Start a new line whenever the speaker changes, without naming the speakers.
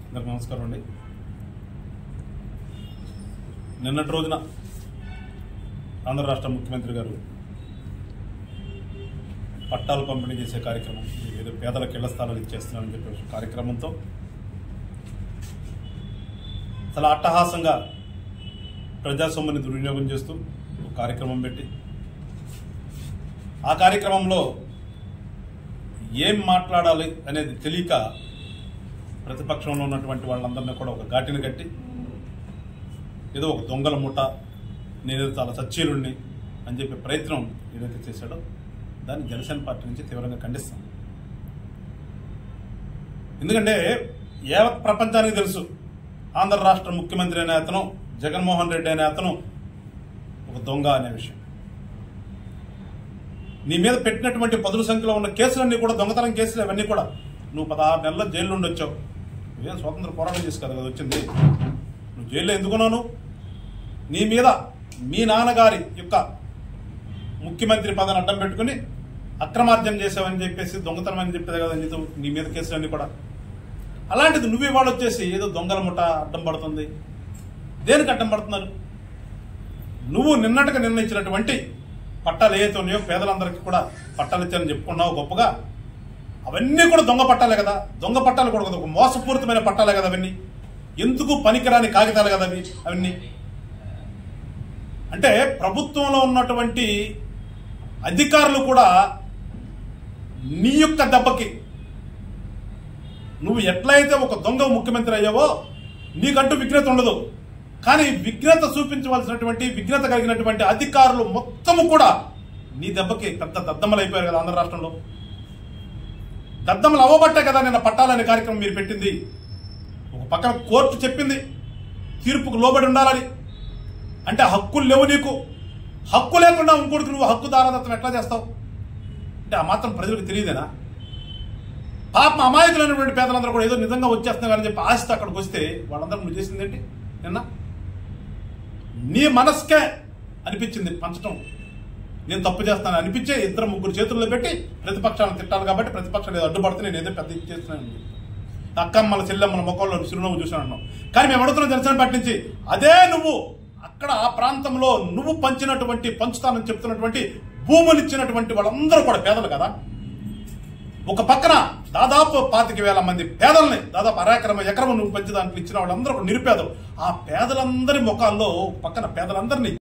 అందరికి నమస్కారం అండి నిన్నటి రోజున ఆంధ్ర రాష్ట్ర ముఖ్యమంత్రి గారు పట్టాలు పంపిణీ చేసే కార్యక్రమం ఏదో పేదలకు ఇళ్ల స్థలాలు ఇచ్చేస్తున్నారని చెప్పే కార్యక్రమంతో చాలా అట్టహాసంగా ప్రజాసొమ్ముని దుర్వినియోగం చేస్తూ ఒక కార్యక్రమం పెట్టి ఆ కార్యక్రమంలో ఏం మాట్లాడాలి అనేది తెలియక ప్రతిపక్షంలో ఉన్నటువంటి వాళ్ళందరినీ కూడా ఒక ఘాటిని కట్టి ఏదో ఒక దొంగల ముఠ నేనేదో చాలా సచ్చీలుణ్ణి అని చెప్పే ప్రయత్నం ఏదైతే చేశాడో దాన్ని జనసేన పార్టీ నుంచి తీవ్రంగా ఖండిస్తాం ఎందుకంటే యావత్ ప్రపంచానికి తెలుసు ఆంధ్ర రాష్ట్ర ముఖ్యమంత్రి అనే అతను జగన్మోహన్ రెడ్డి అనే అతను ఒక దొంగ అనే విషయం నీ మీద పెట్టినటువంటి పదుల సంఖ్యలో ఉన్న కేసులన్నీ కూడా దొంగతనం కేసులు అవన్నీ కూడా నువ్వు పదహారు నెలల జైలు నుండి వచ్చావు నువ్వేం స్వాతంత్ర పోరాటం చేసి కదా వచ్చింది నువ్వు జైల్లో ఎందుకున్నావు నీ మీద మీ నాన్నగారి యొక్క ముఖ్యమంత్రి పదవిని అడ్డం పెట్టుకుని అక్రమార్జన చేసావని చెప్పేసి దొంగతనం అని చెప్పేది కదా నీతో నీ మీద కేసులన్నీ కూడా అలాంటిది నువ్వు ఇవాళ వచ్చేసి ఏదో దొంగల ముఠ అడ్డం పడుతుంది దేనికి అడ్డం పడుతున్నారు నువ్వు నిన్నటిగా నిర్ణయించినటువంటి పట్టాలు ఏవైతే ఉన్నాయో పేదలందరికీ కూడా పట్టాలు ఇచ్చారని చెప్పుకున్నావు గొప్పగా అవన్నీ కూడా దొంగ పట్టాలే కదా దొంగ పట్టాలు కూడా కదా ఒక మోసపూరితమైన పట్టాలే కదా అవన్నీ ఎందుకు పనికిరాని కాగితాలు కదా అవి అవన్నీ అంటే ప్రభుత్వంలో ఉన్నటువంటి అధికారులు కూడా నీ యొక్క దెబ్బకి నువ్వు ఎట్లయితే ఒక దొంగ ముఖ్యమంత్రి అయ్యావో నీకంటూ విఘ్నత ఉండదు కానీ విఘ్నత చూపించవలసినటువంటి విఘ్నత కలిగినటువంటి అధికారులు మొత్తము కూడా నీ దెబ్బకి పెద్ద దద్దమ్మలు అయిపోయారు కదా ఆంధ్ర రాష్ట్రంలో దద్దమ్మలు అవ్వబట్టే కదా నిన్న పట్టాలనే కార్యక్రమం మీరు పెట్టింది ఒక పక్కన కోర్టు చెప్పింది తీర్పుకు లోబడి ఉండాలని అంటే హక్కులు లేవు నీకు హక్కు లేకుండా ఇంకోటికి నువ్వు హక్కు దారాదత్తం ఎట్లా చేస్తావు అంటే ఆ మాత్రం ప్రజలకు తెలియదేనా పాపం అమాయకులైనటువంటి పేదలందరూ కూడా ఏదో నిజంగా వచ్చేస్తున్నారని చెప్పి ఆశతో అక్కడికి వస్తే వాళ్ళందరూ నువ్వు చేసింది ఏంటి నిన్న నీ మనస్కే అనిపించింది పంచటం నేను తప్పు చేస్తాను అనిపించే ఇద్దరు ముగ్గురు చేతుల్లో పెట్టి ప్రతిపక్షాలను తిట్టాలి కాబట్టి ప్రతిపక్షాలు ఏదో అడ్డుపడితే నేను ఏదో పెద్ద ఇది చేస్తున్నాను అక్కమ్మల చెల్లెమ్మల ముఖంలో చిరునవ్వు చూసాను అన్నావు కానీ మేము అడుగుతున్న జనసేన పార్టీ నుంచి అదే నువ్వు అక్కడ ఆ ప్రాంతంలో నువ్వు పంచినటువంటి పంచుతానని చెప్తున్నటువంటి భూములు ఇచ్చినటువంటి వాళ్ళందరూ కూడా పేదలు కదా ఒక పక్కన దాదాపు పాతిక వేల మంది పేదల్ని దాదాపు అరాక్రమ ఎకరం నువ్వు పంచి దాంట్లో ఇచ్చిన వాళ్ళందరూ కూడా నిరుపేదలు ఆ పేదలందరి ముఖాల్లో ఒక పక్కన పేదలందరినీ